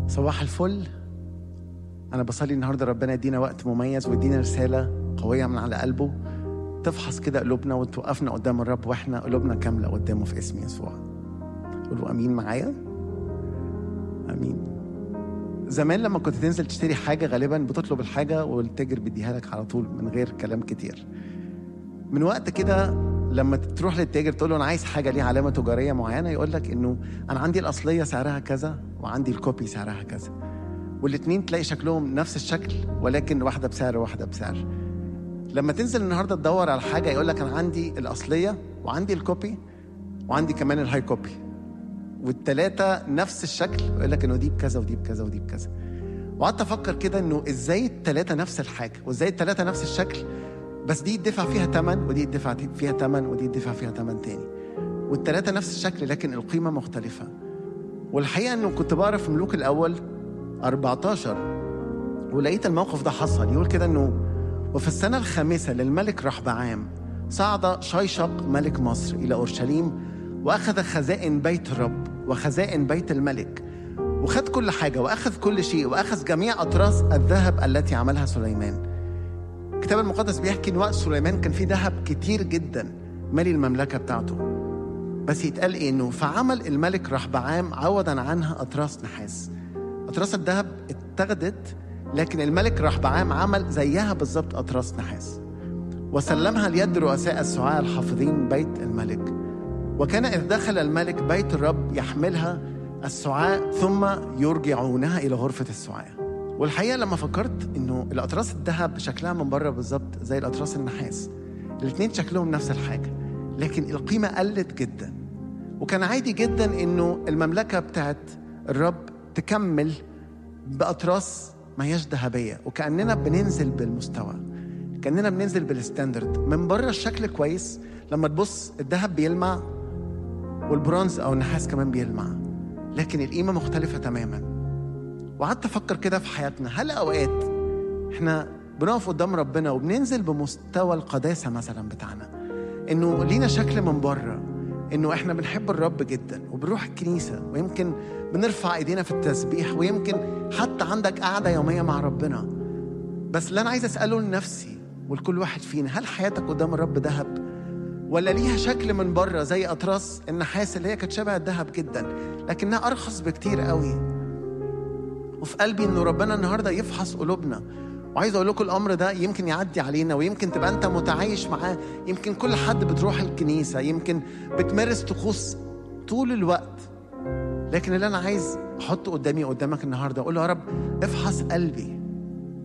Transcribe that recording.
صباح الفل أنا بصلي النهاردة ربنا يدينا وقت مميز ويدينا رسالة قوية من على قلبه تفحص كده قلوبنا وتوقفنا قدام الرب واحنا قلوبنا كاملة قدامه في اسم يسوع قولوا أمين معايا أمين زمان لما كنت تنزل تشتري حاجة غالبا بتطلب الحاجة والتاجر بيديها لك على طول من غير كلام كتير من وقت كده لما تروح للتاجر تقول له انا عايز حاجه ليها علامه تجاريه معينه يقول لك انه انا عندي الاصليه سعرها كذا وعندي الكوبي سعرها كذا والاثنين تلاقي شكلهم نفس الشكل ولكن واحده بسعر وواحده بسعر لما تنزل النهارده تدور على حاجه يقول لك انا عندي الاصليه وعندي الكوبي وعندي كمان الهاي كوبي والثلاثه نفس الشكل يقول لك انه دي بكذا ودي بكذا ودي بكذا وقعدت افكر كده انه ازاي الثلاثه نفس الحاجه وازاي الثلاثه نفس الشكل بس دي يدفع فيها ثمن ودي يدفع فيها ثمن ودي يدفع فيها ثمن تاني والثلاثه نفس الشكل لكن القيمه مختلفه والحقيقه انه كنت بقرا في ملوك الاول 14 ولقيت الموقف ده حصل يقول كده انه وفي السنه الخامسه للملك رحبعام صعد شيشق ملك مصر الى اورشليم واخذ خزائن بيت الرب وخزائن بيت الملك وخد كل حاجه واخذ كل شيء واخذ جميع اطراس الذهب التي عملها سليمان الكتاب المقدس بيحكي ان وقت سليمان كان في ذهب كتير جدا مالي المملكه بتاعته بس يتقال ايه انه فعمل الملك رحبعام عوضا عنها اطراس نحاس اطراس الذهب اتخذت لكن الملك رحبعام عمل زيها بالظبط اطراس نحاس وسلمها ليد رؤساء السعاة الحافظين بيت الملك وكان إذ دخل الملك بيت الرب يحملها السعاة ثم يرجعونها إلى غرفة السعاة والحقيقة لما فكرت إنه الأطراس الذهب شكلها من بره بالظبط زي الأطراس النحاس الاتنين شكلهم نفس الحاجة لكن القيمة قلت جدا وكان عادي جدا إنه المملكة بتاعت الرب تكمل بأطراس ما هياش ذهبية وكأننا بننزل بالمستوى كأننا بننزل بالستاندرد من بره الشكل كويس لما تبص الذهب بيلمع والبرونز أو النحاس كمان بيلمع لكن القيمة مختلفة تماما وقعدت أفكر كده في حياتنا هل أوقات إحنا بنقف قدام ربنا وبننزل بمستوى القداسة مثلا بتاعنا إنه لينا شكل من بره إنه إحنا بنحب الرب جدا وبنروح الكنيسة ويمكن بنرفع إيدينا في التسبيح ويمكن حتى عندك قعدة يومية مع ربنا بس اللي أنا عايز أسأله لنفسي ولكل واحد فينا هل حياتك قدام الرب ذهب ولا ليها شكل من بره زي اطراس النحاس اللي هي كانت شبه الذهب جدا لكنها ارخص بكتير قوي وفي قلبي انه ربنا النهارده يفحص قلوبنا وعايز اقول لكم الامر ده يمكن يعدي علينا ويمكن تبقى انت متعايش معاه يمكن كل حد بتروح الكنيسه يمكن بتمارس طقوس طول الوقت لكن اللي انا عايز احطه قدامي قدامك النهارده اقول له يا رب افحص قلبي